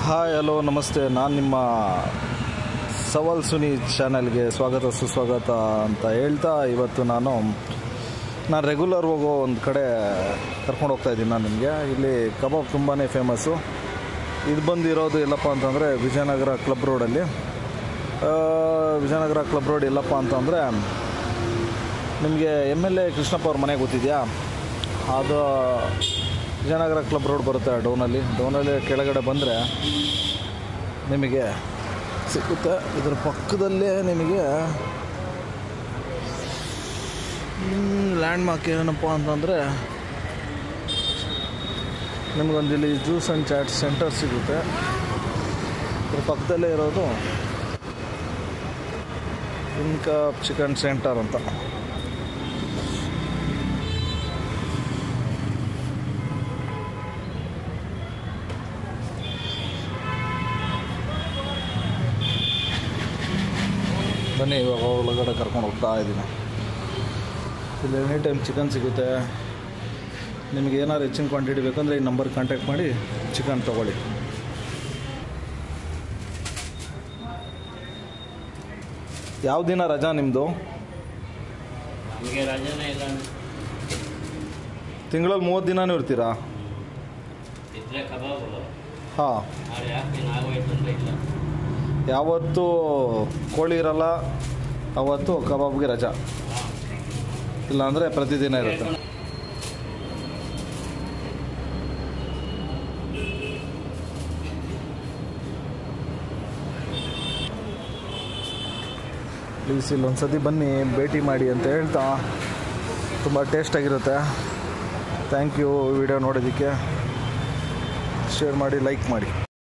hi hello ನಮಸ್ತೆ ನಾನು ನಿಮ್ಮ ಸವಾಲ್ ಸುನಿ ಚಾನಲ್ಗೆ ಸ್ವಾಗತ ಸುಸ್ವಾಗತ ಅಂತ ಹೇಳ್ತಾ ಇವತ್ತು ನಾನು ನಾನು ರೆಗ್ಯುಲರ್ ಹೋಗೋ ಒಂದು ಕಡೆ ಕರ್ಕೊಂಡು ಹೋಗ್ತಾ ಇದ್ದೀನಿ ನಾನು ನಿಮಗೆ ಇಲ್ಲಿ ಕಬಾಬ್ ತುಂಬಾ ಫೇಮಸ್ಸು ಇದು ಬಂದಿರೋದು ಎಲ್ಲಪ್ಪ ಅಂತಂದರೆ ವಿಜಯನಗರ ಕ್ಲಬ್ ರೋಡಲ್ಲಿ ಆ, ವಿಜಯನಗರ ಕ್ಲಬ್ ರೋಡ್ ಎಲ್ಲಪ್ಪ ಅಂತಂದರೆ ನಿಮಗೆ ಎಮ್ ಎಲ್ ಎ ಕೃಷ್ಣಪ್ಪ ಅವ್ರ ಮನೆ ಗೊತ್ತಿದೆಯಾ ಅದು ವಿಜಯನಗರ ಕ್ಲಬ್ ರೋಡ್ ಬರುತ್ತೆ ಡೌನಲ್ಲಿ ಡೌನಲ್ಲಿ ಕೆಳಗಡೆ ಬಂದರೆ ನಿಮಗೆ ಸಿಗುತ್ತೆ ಇದರ ಪಕ್ಕದಲ್ಲೇ ನಿಮಗೆ ಲ್ಯಾಂಡ್ ಮಾರ್ಕ್ ಏನಪ್ಪ ಅಂತಂದರೆ ನಿಮಗೊಂದು ಇಲ್ಲಿ ಜ್ಯೂಸ್ ಆ್ಯಂಡ್ ಚಾಟ್ ಸೆಂಟರ್ ಸಿಗುತ್ತೆ ಇದ್ರ ಪಕ್ಕದಲ್ಲೇ ಇರೋದು ಇನ್ಕಪ್ ಚಿಕನ್ ಸೆಂಟರ್ ಅಂತ ಬನ್ನಿ ಇವಾಗ ಒಳಗಡೆ ಕರ್ಕೊಂಡು ಹೋಗ್ತಾ ಇದ್ದೀನಿ ಇಲ್ಲಿ ಎನಿ ಟೈಮ್ ಚಿಕನ್ ಸಿಗುತ್ತೆ ನಿಮಗೆ ಏನಾದ್ರು ಹೆಚ್ಚಿನ ಕ್ವಾಂಟಿಟಿ ಬೇಕಂದರೆ ಈ ನಂಬರ್ ಕಾಂಟ್ಯಾಕ್ಟ್ ಮಾಡಿ ಚಿಕನ್ ತೊಗೊಳ್ಳಿ ಯಾವ ದಿನ ರಜಾ ನಿಮ್ಮದು ನಮಗೆ ರಜನೆ ಇಲ್ಲ ತಿಂಗಳಲ್ಲಿ ಮೂವತ್ತು ದಿನನೂ ಇರ್ತೀರಾ ಇದ್ರೆ ಕಬಾಬು ಹಾಂ ನಾಳೆ ಯಾಕೆ ಆಗೋಯ್ತು ಅಂದ್ರೆ ಇಲ್ಲ ಯಾವತ್ತು ಕೋಳಿ ಇರಲ್ಲ ಅವತ್ತು ಕಬಾಬ್ಗೆ ರಜಾ ಇಲ್ಲಾಂದರೆ ಪ್ರತಿದಿನ ಇರುತ್ತೆ ಪ್ಲೀಸ್ ಇಲ್ಲಿ ಒಂದು ಸತಿ ಬನ್ನಿ ಭೇಟಿ ಮಾಡಿ ಅಂತ ಹೇಳ್ತಾ ತುಂಬ ಟೇಸ್ಟಾಗಿರುತ್ತೆ ಥ್ಯಾಂಕ್ ಯು ವಿಡಿಯೋ ನೋಡೋದಕ್ಕೆ ಶೇರ್ ಮಾಡಿ ಲೈಕ್ ಮಾಡಿ